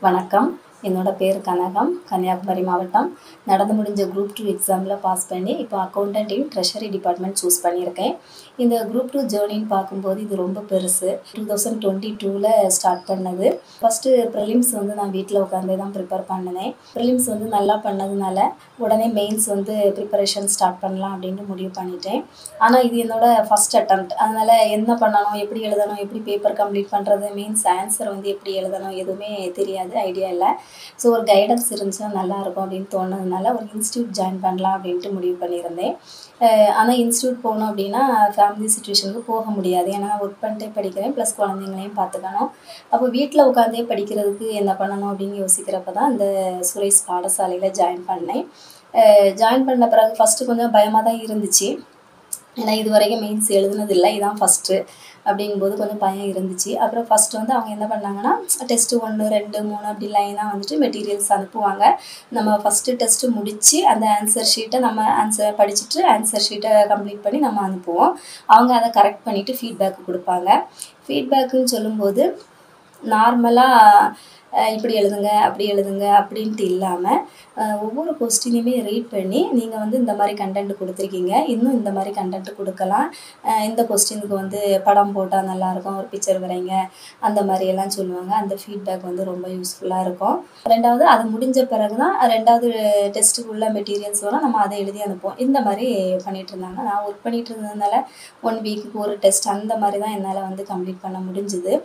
வணக்கம் என்னோட பேர் கனகம் கன்னியாகுமரி மாவட்டம் நடந்து முடிஞ்ச குரூப் டூ எக்ஸாமில் பாஸ் பண்ணி இப்போ accountant in treasury department choose பண்ணியிருக்கேன் இந்த குரூப் டூ ஜேர்னின்னு பார்க்கும்போது இது ரொம்ப பெருசு டூ தௌசண்ட் டுவெண்ட்டி டூவில் ஸ்டார்ட் பண்ணது ஃபஸ்ட்டு ப்ரிலிம்ஸ் வந்து நான் வீட்டில் உட்காந்து தான் ப்ரிப்பேர் பண்ணினேன் ப்ரிலிம்ஸ் வந்து நல்லா பண்ணதுனால உடனே மெயின்ஸ் வந்து ப்ரிப்பரேஷன் ஸ்டார்ட் பண்ணலாம் அப்படின்ட்டு முடிவு பண்ணிட்டேன் ஆனால் இது என்னோட ஃபஸ்ட் அட்டம்ப்ட் அதனால் என்ன பண்ணணும் எப்படி எழுதணும் எப்படி பேப்பர் கம்ப்ளீட் பண்ணுறது மீன்ஸ் ஆன்சர் வந்து எப்படி எழுதணும் எதுவுமே தெரியாது ஐடியா இல்லை ஸோ ஒரு கைடன்ஸ் இருந்துச்சுன்னா நல்லாயிருக்கும் அப்படின்னு தோணுனதுனால ஒரு இன்ஸ்டியூட் ஜாயின் பண்ணலாம் அப்படின்ட்டு முடிவு பண்ணியிருந்தேன் ஆனால் இன்ஸ்டியூட் போகணும் அப்படின்னா ஃபேமிலி சுச்சுவேஷனுக்கு போக முடியாது ஏன்னா ஒர்க் பண்ணிட்டே படிக்கிறேன் ப்ளஸ் குழந்தைங்களையும் பார்த்துக்கணும் அப்போ வீட்டில் உட்காந்தே படிக்கிறதுக்கு என்ன பண்ணணும் அப்படின்னு யோசிக்கிறப்ப தான் இந்த சுரேஷ் பாடசாலையில் ஜாயின் பண்ணேன் ஜாயின் பண்ண பிறகு ஃபஸ்ட்டு கொஞ்சம் பயமாக தான் இருந்துச்சு ஏன்னா இது வரைக்கும் மெயின்ஸ் எழுதுனதில்லை இதான் ஃபஸ்ட்டு அப்படிங்கும்போது கொஞ்சம் பயம் இருந்துச்சு அப்புறம் ஃபஸ்ட்டு வந்து அவங்க என்ன பண்ணாங்கன்னா டெஸ்ட்டு ஒன்று ரெண்டு மூணு அப்படி லைனாக வந்துட்டு மெட்டீரியல்ஸ் அனுப்புவாங்க நம்ம ஃபஸ்ட்டு டெஸ்ட்டு முடித்து அந்த ஆன்சர் ஷீட்டை நம்ம ஆன்சர் படிச்சுட்டு ஆன்சர் ஷீட்டை கம்ப்ளீட் பண்ணி நம்ம அனுப்புவோம் அவங்க அதை கரெக்ட் பண்ணிவிட்டு ஃபீட்பேக் கொடுப்பாங்க ஃபீட்பேக்குன்னு சொல்லும்போது நார்மலாக இப்படி எழுதுங்க அப்படி எழுதுங்க அப்படின்ட்டு இல்லாமல் ஒவ்வொரு கொஸ்டினையுமே ரீட் பண்ணி நீங்கள் வந்து இந்த மாதிரி கண்டென்ட் கொடுத்துருக்கீங்க இன்னும் இந்த மாதிரி கண்டென்ட் கொடுக்கலாம் இந்த கொஸ்டினுக்கு வந்து படம் போட்டால் நல்லாயிருக்கும் ஒரு பிக்சர் வரைங்க அந்த மாதிரி எல்லாம் சொல்லுவாங்க அந்த ஃபீட்பேக் வந்து ரொம்ப யூஸ்ஃபுல்லாக இருக்கும் ரெண்டாவது அது முடிஞ்ச பிறகு தான் ரெண்டாவது டெஸ்ட்டுக்குள்ள மெட்டீரியல்ஸ் வரும் நம்ம அதை எழுதி அனுப்புவோம் இந்த மாதிரி பண்ணிகிட்டு இருந்தாங்க நான் ஒர்க் பண்ணிகிட்டு இருந்ததுனால ஒன் வீக்குக்கு ஒரு டெஸ்ட் அந்த மாதிரி தான் என்னால் வந்து கம்ப்ளீட் பண்ண முடிஞ்சுது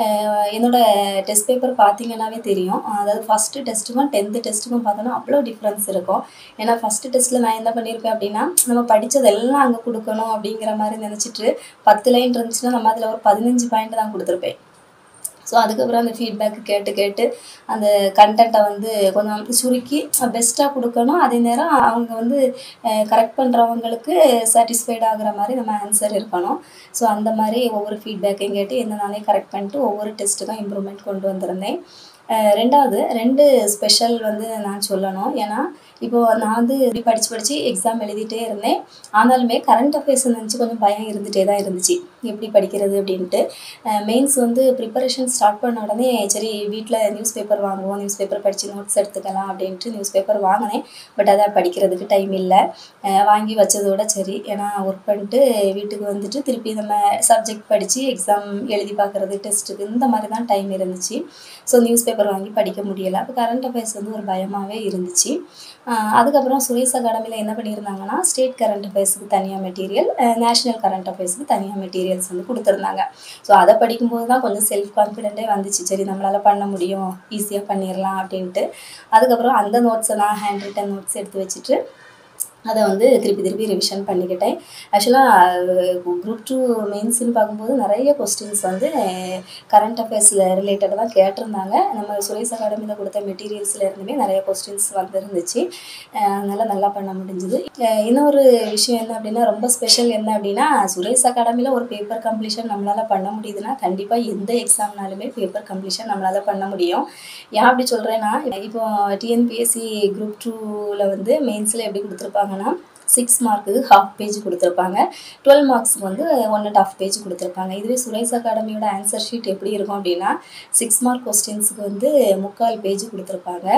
என்னோட டெஸ்ட் பேப்பர் பார்த்தீங்கன்னாவே தெரியும் அதாவது ஃபஸ்ட்டு டெஸ்ட்டுக்கும் டென்த்து டெஸ்ட்டுக்கும் பார்த்தோன்னா அவ்வளோ டிஃப்ரென்ஸ் இருக்கும் ஏன்னா ஃபஸ்ட்டு டெஸ்ட்டில் நான் என்ன பண்ணியிருப்பேன் அப்படின்னா நம்ம படித்ததெல்லாம் அங்கே கொடுக்கணும் அப்படிங்கிற மாதிரி நினச்சிட்டு பத்து லைன் இருந்துச்சுன்னா நம்ம அதில் ஒரு பதினஞ்சு பாயிண்ட் தான் கொடுத்துருப்பேன் ஸோ அதுக்கப்புறம் அந்த ஃபீட்பேக் கேட்டு கேட்டு அந்த கண்டென்ட்டை வந்து கொஞ்சம் சுருக்கி பெஸ்ட்டாக கொடுக்கணும் அதே நேரம் அவங்க வந்து கரெக்ட் பண்ணுறவங்களுக்கு சாட்டிஸ்ஃபைட் ஆகுற மாதிரி நம்ம ஆன்சர் இருக்கணும் ஸோ அந்த மாதிரி ஒவ்வொரு ஃபீட்பேக்கையும் கேட்டு என்னனாலே கரெக்ட் பண்ணிட்டு ஒவ்வொரு டெஸ்ட்டுக்கும் இம்ப்ரூவ்மெண்ட் கொண்டு வந்திருந்தேன் ரெண்டாவது ரெண்டு ஸ்பெஷல் வந்து நான் சொல்லணும் ஏன்னா இப்போது நான் வந்து இப்படி படித்து படித்து எக்ஸாம் எழுதிட்டே இருந்தேன் ஆனாலுமே கரண்ட் அஃபேர்ஸ் நினச்சி கொஞ்சம் பயம் இருந்துகிட்டே தான் இருந்துச்சு எப்படி படிக்கிறது அப்படின்ட்டு மெயின்ஸ் வந்து ப்ரிப்பரேஷன் ஸ்டார்ட் பண்ண உடனே சரி வீட்டில் நியூஸ் பேப்பர் வாங்குவோம் நியூஸ் பேப்பர் படித்து நோட்ஸ் எடுத்துக்கலாம் அப்படின்ட்டு நியூஸ் பேப்பர் வாங்கினேன் பட் அதை படிக்கிறதுக்கு டைம் இல்லை வாங்கி வச்சதோட சரி ஏன்னா ஒர்க் பண்ணிட்டு வீட்டுக்கு வந்துட்டு திருப்பி நம்ம சப்ஜெக்ட் படித்து எக்ஸாம் எழுதி பார்க்குறது டெஸ்ட்டுக்கு இந்த மாதிரி தான் டைம் இருந்துச்சு ஸோ நியூஸ் பேப்பர் வாங்கி படிக்க முடியலை அப்போ கரண்ட் அஃபேர்ஸ் வந்து ஒரு பயமாகவே இருந்துச்சு அதுக்கப்புறம் சுரேஷ் அகாடமியில் என்ன பண்ணியிருந்தாங்கன்னா ஸ்டேட் கரண்ட் அஃபேர்ஸுக்கு தனியாக மெட்டீரியல் நேஷ்னல் கரண்ட் அஃபேர்ஸுக்கு தனியாக மெட்டீரியல்ஸ் வந்து கொடுத்துருந்தாங்க ஸோ அதை படிக்கும்போது தான் கொஞ்சம் செல்ஃப் கான்ஃபிடென்ட்டே வந்துச்சு சரி நம்மளால் பண்ண முடியும் ஈஸியாக பண்ணிடலாம் அப்படின்ட்டு அதுக்கப்புறம் அந்த நோட்ஸை நான் ஹேண்ட் ரிட்டன் நோட்ஸ் எடுத்து வச்சுட்டு அதை வந்து திருப்பி திருப்பி ரிவிஷன் பண்ணிக்கிட்டேன் ஆக்சுவலாக குரூப் டூ மெயின்ஸ்னு பார்க்கும்போது நிறைய கொஸ்டின்ஸ் வந்து கரண்ட் அஃபேர்ஸில் ரிலேட்டடாக தான் கேட்டிருந்தாங்க நம்ம சுரேஷ் அகாடமியில் கொடுத்த மெட்டீரியல்ஸில் இருந்துமே நிறைய கொஸ்டின்ஸ் வந்துருந்துச்சு அதனால் நல்லா பண்ண முடிஞ்சுது இன்னொரு விஷயம் என்ன அப்படின்னா ரொம்ப ஸ்பெஷல் என்ன அப்படின்னா சுரேஷ் அகாடமியில் ஒரு பேப்பர் கம்ப்ளீஷன் நம்மளால் பண்ண முடியுதுன்னா கண்டிப்பாக எந்த எக்ஸாம்னாலுமே பேப்பர் கம்ப்ளீஷன் நம்மளால் பண்ண முடியும் ஏன் அப்படி சொல்கிறேன்னா இப்போ டிஎன்பிஎஸ்சி குரூப் டூவில் வந்து மெயின்ஸில் எப்படி கொடுத்துருப்பாங்கன்னா சிக்ஸ் மார்க்குக்கு ஹாஃப் பேஜ் கொடுத்துருப்பாங்க டுவெல் மார்க்ஸ்க்கு வந்து ஒன் அண்ட் ஆஃப் பேஜ் கொடுத்துருப்பாங்க இதுவே சுரேஷ் அகாடமியோட ஆன்சர் ஷீட் எப்படி இருக்கும் அப்படின்னா சிக்ஸ் மார்க் கொஸ்டின்ஸுக்கு வந்து முக்கால் பேஜ் கொடுத்துருப்பாங்க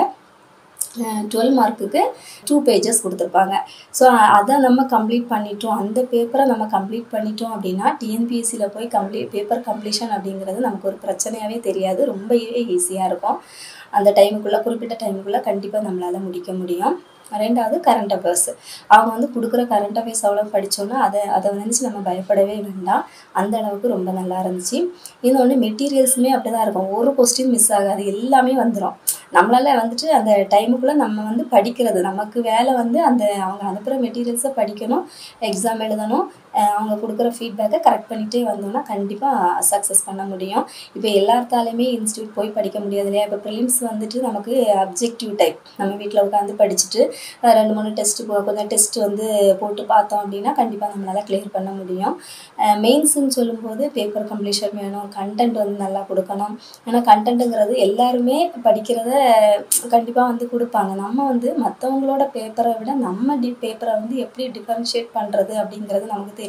டுவெல் மார்க்குக்கு டூ பேஜஸ் கொடுத்துருப்பாங்க ஸோ அதை நம்ம கம்ப்ளீட் பண்ணிட்டோம் அந்த பேப்பரை நம்ம கம்ப்ளீட் பண்ணிட்டோம் அப்படின்னா டிஎன்பிஎஸ்சியில் போய் கம்ப்ளீட் பேப்பர் கம்ப்ளீஷன் அப்படிங்கிறது நமக்கு ஒரு பிரச்சனையாகவே தெரியாது ரொம்பவே ஈஸியாக இருக்கும் அந்த டைமுக்குள்ளே குறிப்பிட்ட டைமுக்குள்ளே கண்டிப்பாக நம்மளால் முடிக்க முடியும் ரெண்டாவது கரண்ட் அஃபேர்ஸ் அவங்க வந்து கொடுக்குற கரண்ட் அஃபேர்ஸ் அவ்வளோ படித்தோன்னா அதை அதை நினச்சி நம்ம பயப்படவே வேண்டாம் அந்த அளவுக்கு ரொம்ப நல்லா இருந்துச்சு இன்னொன்று மெட்டீரியல்ஸுமே அப்படி தான் இருக்கும் ஒரு கொஸ்டின் மிஸ் ஆகாது எல்லாமே வந்துடும் நம்மளால் வந்துட்டு அந்த டைமுக்குள்ளே நம்ம வந்து படிக்கிறது நமக்கு வேலை வந்து அந்த அவங்க அனுப்புகிற மெட்டீரியல்ஸை படிக்கணும் எக்ஸாம் எழுதணும் அவங்க கொடுக்குற ஃபீட்பேக்கை கரெக்ட் பண்ணிகிட்டே வந்தோம்னா கண்டிப்பாக சக்ஸஸ் பண்ண முடியும் இப்போ எல்லாத்தாலையுமே இன்ஸ்டியூட் போய் படிக்க முடியாது இல்லையா இப்போ ப்ரிலிம்ஸ் வந்துட்டு நமக்கு அப்ஜெக்டிவ் டைப் நம்ம வீட்டில் உட்காந்து படிச்சுட்டு ரெண்டு மூணு டெஸ்ட்டு கொஞ்சம் டெஸ்ட் வந்து போட்டு பார்த்தோம் அப்படின்னா கண்டிப்பாக நம்மளால் கிளியர் பண்ண முடியும் மெயின்ஸுன்னு சொல்லும்போது பேப்பர் கம்ப்ளீஷன் வேணும் கண்டென்ட் வந்து நல்லா கொடுக்கணும் ஏன்னா கண்டென்ட்டுங்கிறது எல்லாருமே படிக்கிறத கண்டிப்பாக வந்து கொடுப்பாங்க நம்ம வந்து மற்றவங்களோட பேப்பரை விட நம்ம டி பேப்பரை வந்து எப்படி டிஃபரன்ஷியேட் பண்ணுறது அப்படிங்கிறது நமக்கு தெரியும்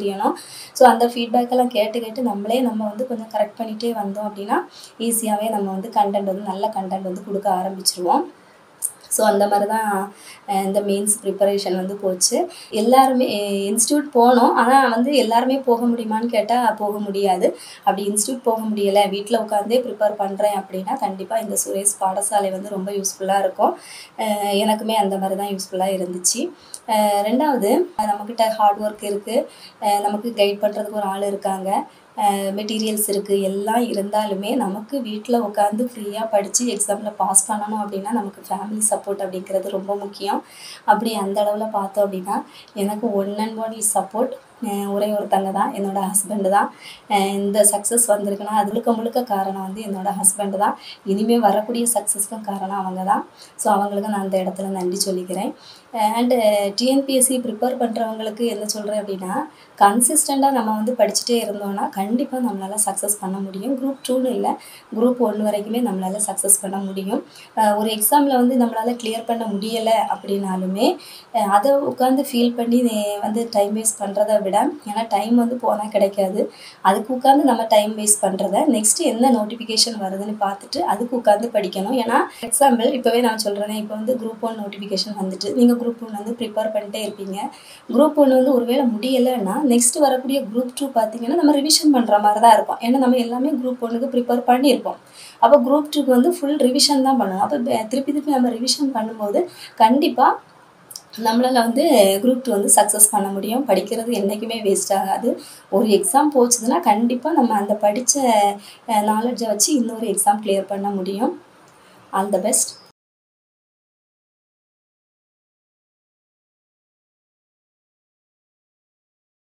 தெரியணும் ஸோ அந்த ஃபீட்பேக்கெல்லாம் கேட்டு கேட்டு நம்மளே நம்ம வந்து கொஞ்சம் கரெக்ட் பண்ணிகிட்டே வந்தோம் அப்படின்னா ஈஸியாகவே நம்ம வந்து கண்டென்ட் வந்து நல்ல கண்டென்ட் வந்து கொடுக்க ஆரம்பிச்சிருவோம் ஸோ அந்த மாதிரி தான் அஹ் இந்த மெயின்ஸ் ப்ரிப்பரேஷன் வந்து போச்சு எல்லாருமே இன்ஸ்டியூட் போனோம் ஆனால் வந்து எல்லாருமே போக முடியுமான்னு கேட்டால் போக முடியாது அப்படி இன்ஸ்டியூட் போக முடியலை வீட்டில் உட்காந்தே ப்ரிப்பேர் பண்ணுறேன் அப்படின்னா கண்டிப்பாக இந்த சுரேஷ் பாடசாலை வந்து ரொம்ப யூஸ்ஃபுல்லாக இருக்கும் அஹ் எனக்குமே அந்த மாதிரி தான் யூஸ்ஃபுல்லாக இருந்துச்சு அஹ் ரெண்டாவது நம்மக்கிட்ட ஹார்ட் ஒர்க் இருக்குது நமக்கு கைட் பண்ணுறதுக்கு ஒரு ஆள் இருக்காங்க மெட்டீரியல்ஸ் இருக்குது எல்லாம் இருந்தாலுமே நமக்கு வீட்டில் உட்காந்து ஃப்ரீயாக படித்து எக்ஸாமில் பாஸ் பண்ணணும் அப்படின்னா நமக்கு ஃபேமிலி சப்போர்ட் அப்படிங்கிறது ரொம்ப முக்கியம் அப்படி அந்த அளவில் பார்த்தோம் அப்படின்னா எனக்கு ஒன் அண்ட் ஒன்லி சப்போர்ட் ஒரே ஒருத்தங்க தான் என்னோடய ஹஸ்பண்டு தான் அஹ் இந்த சக்ஸஸ் வந்திருக்குன்னா அது முழுக்க முழுக்க காரணம் வந்து என்னோடய ஹஸ்பண்டு தான் இனிமேல் வரக்கூடிய சக்ஸஸ்க்கும் காரணம் அவங்க தான் ஸோ அவங்களுக்கு நான் அந்த இடத்துல நன்றி சொல்லிக்கிறேன் அண்டு டிஎன்பிஎஸ்சி ப்ரிப்பேர் பண்ணுறவங்களுக்கு என்ன சொல்கிறேன் அப்படின்னா கன்சிஸ்டண்ட்டாக நம்ம வந்து படிச்சுட்டே இருந்தோம்னா கண்டிப்பாக நம்மளால் சக்ஸஸ் பண்ண முடியும் குரூப் டூன்னு இல்லை குரூப் ஒன்று வரைக்குமே நம்மளால் சக்ஸஸ் பண்ண முடியும் அஹ் ஒரு எக்ஸாமில் வந்து நம்மளால் கிளியர் பண்ண முடியலை அப்படின்னாலுமே அஹ் அதை உட்காந்து ஃபீல் பண்ணி நே- வந்து டைம் வேஸ்ட் பண்ணுறத விட ஏன்னா டைம் வந்து போனால் கிடைக்காது அதுக்கு உட்காந்து நம்ம டைம் வேஸ்ட் பண்ணுறத நெக்ஸ்ட்டு என்ன நோட்டிஃபிகேஷன் வருதுன்னு பார்த்துட்டு அதுக்கு உட்காந்து படிக்கணும் ஏன்னா எக்ஸாம்பிள் இப்போவே நான் சொல்கிறேன் இப்போ வந்து குரூப் ஒன் நோட்டிஃபிகேஷன் வந்துட்டு நீங்கள் குரூப் ஒன் வந்து ப்ரிப்பேர் பண்ணிட்டே இருப்பீங்க குரூப் ஒன் வந்து ஒருவேளை முடியலைன்னா நெக்ஸ்ட் வரக்கூடிய குரூப் டூ பார்த்தீங்கன்னா நம்ம ரிவிஷன் பண்ணுற மாதிரி தான் இருக்கும் ஏன்னா நம்ம எல்லாமே குரூப் ஒன்றுக்கு ப்ரிப்பேர் பண்ணியிருப்போம் அப்போ குரூப் டூக்கு வந்து ஃபுல் ரிவிஷன் தான் பண்ணணும் அப்போ பே- திருப்பி திருப்பி நம்ம ரிவிஷன் பண்ணும்போது கண்டிப்பாக நம்மளால் வந்து குரூப் டூ வந்து சக்ஸஸ் பண்ண முடியும் படிக்கிறது என்றைக்குமே வேஸ்ட் ஆகாது ஒரு எக்ஸாம் போச்சுதுன்னா கண்டிப்பாக நம்ம அந்த படித்த நாலேஜை வச்சு இன்னொரு எக்ஸாம் கிளியர் பண்ண முடியும் ஆல் த பெஸ்ட்